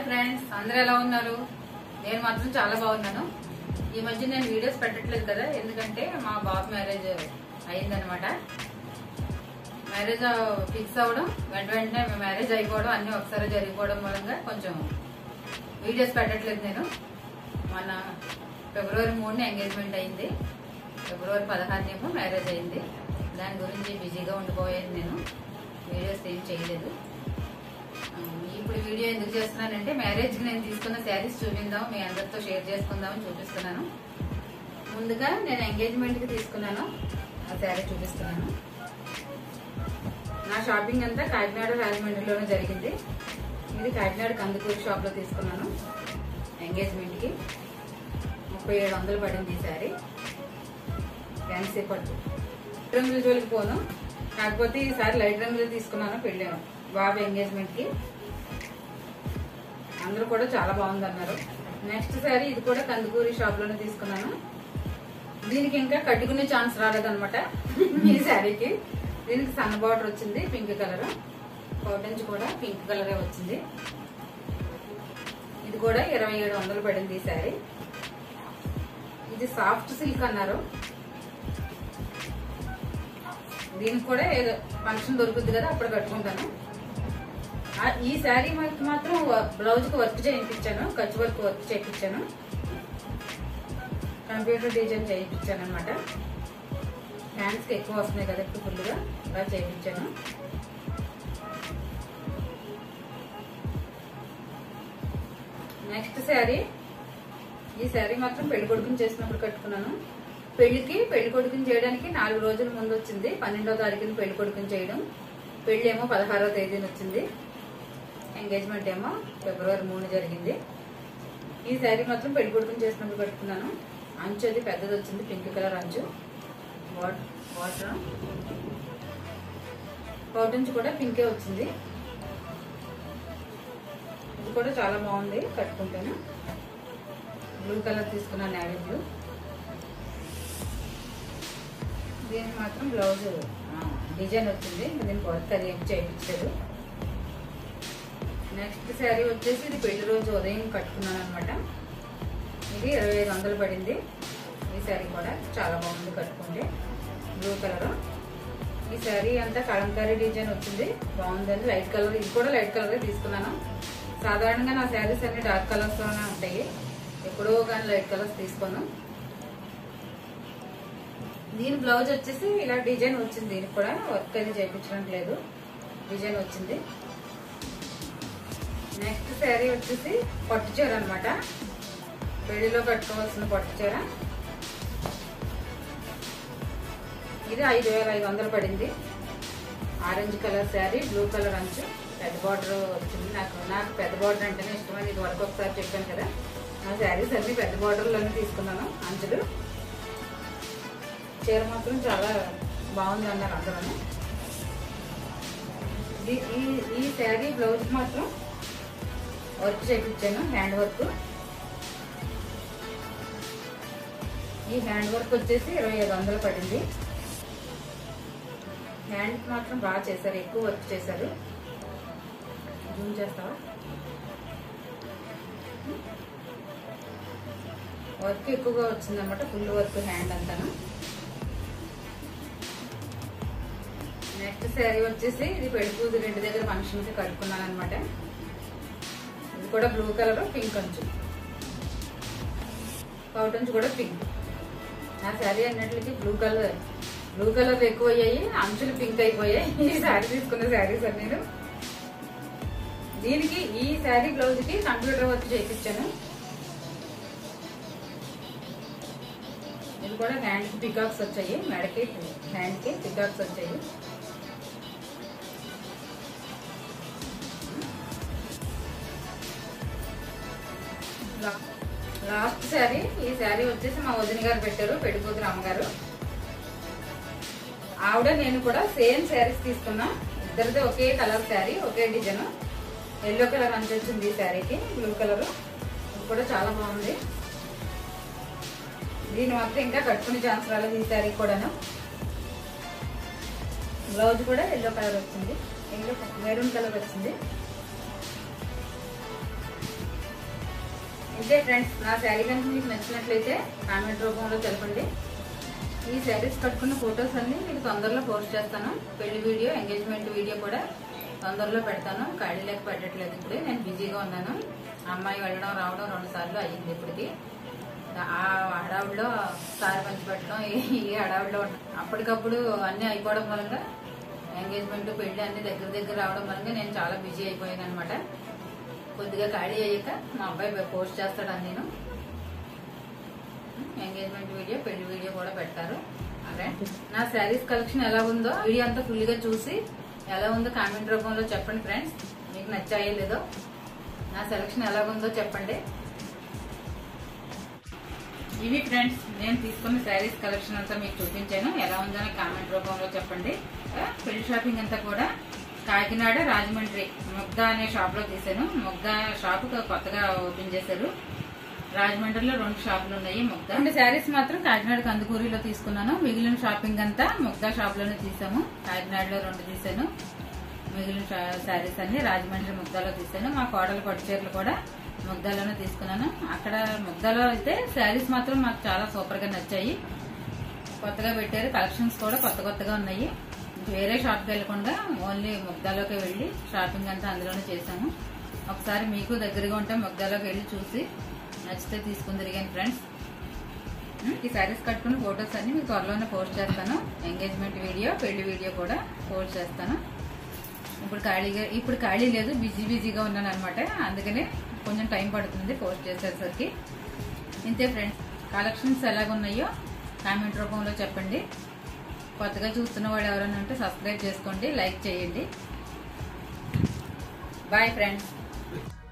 friends అందరూ ఎలా ఉన్నారు నేను మాత్రం చాలా బాగున్నాను ఈ మధ్య నేను వీడియోస్ పెట్టట్లేదు కదా ఎందుకంటే మా బాబు మ్యారేజ్ అయిందనమాట మ్యారేజ్ ఫిక్స్ అవ్వడం వెంట వెంటనే మ్యారేజ్ అయిపోవడం అన్ని ఒకసారి జరిగిపోవడం మూలంగా కొంచెం వీడియోస్ పెట్టట్లేదు నేను మన ఫిబ్రవరి మూడున ఎంగేజ్మెంట్ అయింది ఫిబ్రవరి పదహారునేమో మ్యారేజ్ అయింది దాని గురించి బిజీగా ఉండిపోయాను నేను వీడియోస్ ఏం చేయలేదు ఆ, ఇప్పుడు వీడియో ఎందుకు చేస్తున్నానంటే మ్యారేజ్ కి నేను తీసుకున్న శారీస్ చూపిందాం మీ అందరితో షేర్ చేసుకుందామని చూపిస్తున్నాను ముందుగా నేను ఎంగేజ్మెంట్ కి తీసుకున్నాను ఆ శారీ చూపిస్తున్నాను నా షాపింగ్ అంతా కాకినాడ రాజమండ్రిలోనే జరిగింది ఇది కాకినాడ కందుకూరు షాప్ లో తీసుకున్నాను ఎంగేజ్మెంట్ కి ముప్పై ఏడు వందలు పడింది ఈ శారీ ఫ్యాన్సీ పట్టు రంగుల జోలికి పోను కాకపోతే ఈసారి లైట్ రంగులు తీసుకున్నాను పెళ్ళాను బాబు ఎంగేజ్మెంట్ కి అందరూ కూడా చాలా బాగుంది అన్నారు నెక్స్ట్ శారీ ఇది కూడా కందుకూరి షాప్ లోనే తీసుకున్నాను దీనికి ఇంకా కట్టుకునే ఛాన్స్ రాలేదన్నమాట ఈ శారీకి దీనికి సన్న బార్డర్ వచ్చింది పింక్ కలర్ కాటన్స్ కూడా పింక్ కలరే వచ్చింది ఇది కూడా ఇరవై ఏడు వందలు పడింది ఈ శారీ ఇది సాఫ్ట్ సిల్క్ అన్నారు దీనికి కూడా ఏదో ఫంక్షన్ దొరుకుద్ది కదా అప్పుడు కట్టుకుంటాను ఆ, ఈ శారీ మనకి మాత్రం బ్లౌజ్ కి వర్క్ చేయించాను ఖర్చు వర్క్ వర్క్ చేయించాను కంప్యూటర్ డిజైన్ చేయించాను అనమాట హ్యాండ్స్ కి ఎక్కువ వస్తున్నాయి కదా ఎక్కువ ఫుల్గా ఇలా చేయించాను నెక్స్ట్ శారీ ఈ శారీ మాత్రం పెళ్లి కొడుకుని చేసినప్పుడు కట్టుకున్నాను పెళ్లికి పెళ్లి కొడుకుని చేయడానికి నాలుగు రోజుల ముందు వచ్చింది పన్నెండో తారీఖున పెళ్లి కొడుకుని చేయడం పెళ్లి ఏమో పదహారో తేదీన వచ్చింది ఎంగేజ్మెంట్ ఏమో ఫిబ్రవరి మూడు జరిగింది ఈ శారీ మాత్రం పెళ్లి కొడుకుని చేసినప్పుడు కట్టుకున్నాను అంచు అది పెద్దది వచ్చింది పింక్ కలర్ అంచు వాట్- వాటర్ కాటన్స్ కూడా పింకే వచ్చింది ఇది కూడా చాలా బాగుంది కట్టుకుంటాను బ్లూ కలర్ తీసుకున్నాను నేవీ బ్లూ దీనికి మాత్రం బ్లౌజ్ డిజైన్ వచ్చింది దీనికి వర్క్ అది ఏం చేయించలేదు నెక్స్ట్ శారీ వచ్చేసి ఇది పెళ్లి రోజు ఉదయం కట్టుకున్నాను అనమాట ఇది ఇరవై ఐదు వందలు పడింది ఈ శారీ కూడా చాలా బాగుంది కట్టుకుంటే బ్లూ కలర్ ఈ శారీ అంతా కలంకారీ డిజైన్ వచ్చింది బాగుందండి లైట్ కలర్ ఇది కూడా లైట్ కలర్ తీసుకున్నాను సాధారణంగా నా శారీస్ అన్ని డార్క్ కలర్స్ లోనే ఉంటాయి ఎప్పుడో కానీ లైట్ కలర్స్ తీసుకోను దీని బ్లౌజ్ వచ్చేసి ఇలా డిజైన్ వచ్చింది దీనికి కూడా వర్క్ అది చేయించడం లేదు డిజైన్ వచ్చింది నెక్స్ట్ శారీ వచ్చేసి పట్టు చీర అనమాట పెళ్లిలో కట్టుకోవాల్సిన పట్టు చీర ఇది ఐదు వేల ఐదు వందలు పడింది orange colour sari blue colour అంచు పెద్ద బార్డర్ వచ్చింది నాకు నాకు పెద్ద బార్డర్ అంటేనే ఇష్టమని ఇది వరకు ఒకసారి చెప్పాను కదా నా శారీస్ అన్ని పెద్ద బార్డర్లోనే తీసుకున్నాను అంచులు చీర మాత్రం చాలా బాగుంది అన్నారు అందరూ ఈ ఈ- ఈ శారీ బ్లౌజ్ మాత్రం వర్క్ చేయించాను హ్యాండ్ వర్క్ ఈ హ్యాండ్ వర్క్ వచ్చేసి ఇరవై ఐదు వందలు పడింది హ్యాండ్ మాత్రం బాగా చేశారు ఎక్కువ వర్క్ చేశారు జూమ్ చేస్తావా వర్క్ ఎక్కువగా వచ్చిందన్నమాట ఫుల్ వర్క్ హ్యాండ్ అంతాను నెక్స్ట్ శారీ వచ్చేసి ఇది పెళ్లి కూతురు ఇంటి దగ్గర ఫంక్షన్ కి కట్టుకున్నాను అనమాట ఇది కూడా బ్లూ కలర్ పింక్ అంచు కాటన్స్ కూడా పింక్ నా శారీ అన్నిటికి బ్లూ కలర్ బ్లూ కలర్ ఎక్కువ అయ్యాయి అంచులు పింక్ అయిపోయాయి ఈ శారీ తీసుకున్న శారీస్ అన్ని నేను దీనికి ఈ శారీ బ్లౌజ్ కి కంప్యూటర్ వర్క్ చేయించాను ఇది కూడా హ్యాండ్ కి పికాక్స్ వచ్చాయి మెడకి హ్యాండ్ కి పికాక్స్ వచ్చాయి లా- లాస్ట్ శారీ ఈ శారీ వచ్చేసి మా వదిన గారు పెట్టారు పెళ్లి కూతురు అమ్మగారు ఆవిడ నేను కూడా సేమ్ శారీస్ తీసుకున్నా ఇద్దరిది ఒకే కలర్ శారీ ఒకే డిజైన్ ఎల్లో కలర్ అంచు వచ్చింది ఈ శారీకి బ్లూ కలర్ ఇది కూడా చాలా బాగుంది దీని మాత్రం ఇంకా కట్టుకునే ఛాన్స్ రాలేదు ఈ శారీ కూడాను బ్లౌజ్ కూడా ఎల్లో కలర్ వచ్చింది ఎల్లో మెరూన్ కలర్ వచ్చింది ఇంతే ఫ్రెండ్స్ నా శారీ కనుక మీకు నచ్చినట్లయితే కామెంట్ రూపంలో తెలపండి ఈ శారీస్ కట్టుకున్న ఫొటోస్ అన్ని మీకు తొందరలో పోస్ట్ చేస్తాను పెళ్లి వీడియో ఎంగేజ్మెంట్ వీడియో కూడా తొందరలో పెడతాను ఖాళీ లేక పెట్టట్లేదు ఇప్పుడు నేను బిజీగా ఉన్నాను అమ్మాయి వెళ్ళడం రావడం రెండు సార్లు అయ్యింది ఇప్పటికి ఆ హడావుడిలో సారి పంచి పెట్టడం ఈ- ఈ హడావుడిలో ఉన్న- అప్పటికప్పుడు అన్నీ అయిపోవడం వల్ల ఎంగేజ్మెంట్ పెళ్లి అన్ని దగ్గర దగ్గర రావడం వల్ల నేను చాలా బిజీ అయిపోయాను అనమాట కొద్దిగా ఖాళీ అయ్యాక మా అబ్బాయి పోస్ట్ చేస్తాడు నేను ఎంగేజ్మెంట్ వీడియో పెళ్లి వీడియో కూడా పెడతారు అదే నా శారీస్ కలెక్షన్ ఎలా ఉందో వీడియో అంతా ఫుల్ గా చూసి ఎలా ఉందో కామెంట్ రూపంలో చెప్పండి ఫ్రెండ్స్ మీకు నచ్చాయో లేదో నా సెలక్షన్ ఎలా ఉందో చెప్పండి ఇవి ఫ్రెండ్స్ నేను తీసుకున్న శారీస్ కలెక్షన్ అంతా మీకు చూపించాను ఎలా ఉందో నాకు కామెంట్ రూపంలో చెప్పండి ఆ, పెళ్లి షాపింగ్ అంతా కూడా కాకినాడ రాజమండ్రి ముగ్ధా అనే షాప్ లో తీసాను ముగ్ధా షాప్ కొత్తగా ఓపెన్ చేశారు రాజమండ్రిలో రెండు షాపులు ఉన్నాయి ముగ్ధా రెండు శారీస్ మాత్రం కాకినాడ కందుకూరిలో తీసుకున్నాను మిగిలిన షాపింగ్ అంతా ముగ్ధా షాప్ లోనే తీసాము కాకినాడలో రెండు తీసాను మిగిలిన షా- శారీస్ అన్ని రాజమండ్రి ముగ్ధాలో తీసాను మా కోడల పట్టు చీరలు కూడా ముగ్ధాలోనే తీసుకున్నాను అక్కడ ముగ్ధాలో అయితే శారీస్ మాత్రం మాకు చాలా సూపర్ గా నచ్చాయి కొత్తగా పెట్టారు కలెక్షన్స్ కూడా కొత్త కొత్తగా ఉన్నాయి వేరే షాప్కి వెళ్ళకుండా ఓన్లీ ముగ్ధాలోకి వెళ్ళి షాపింగ్ అంతా అందులోనే చేశాము ఒకసారి మీకు దగ్గరగా ఉంటే ముగ్ధాలోకి వెళ్ళి చూసి నచ్చితే తీసుకుని తిరిగాను ఫ్రెండ్స్ ఈ శారీస్ కట్టుకున్న ఫొటోస్ అన్ని మీకు త్వరలోనే పోస్ట్ చేస్తాను ఎంగేజ్మెంట్ వీడియో పెళ్లి వీడియో కూడా పోస్ట్ చేస్తాను ఇప్పుడు ఖాళీగా ఇప్పుడు ఖాళీ లేదు బిజీ బిజీగా ఉన్నాను అనమాట అందుకనే కొంచెం టైం పడుతుంది పోస్ట్ చేసేసరికి ఇంతే ఫ్రెండ్స్ కలెక్షన్స్ ఎలాగున్నాయో కామెంట్ రూపంలో చెప్పండి కొత్తగా చూస్తున్న వాళ్ళు ఎవరైనా ఉంటే సబ్స్క్రైబ్ చేసుకోండి లైక్ చేయండి బాయ్ ఫ్రెండ్స్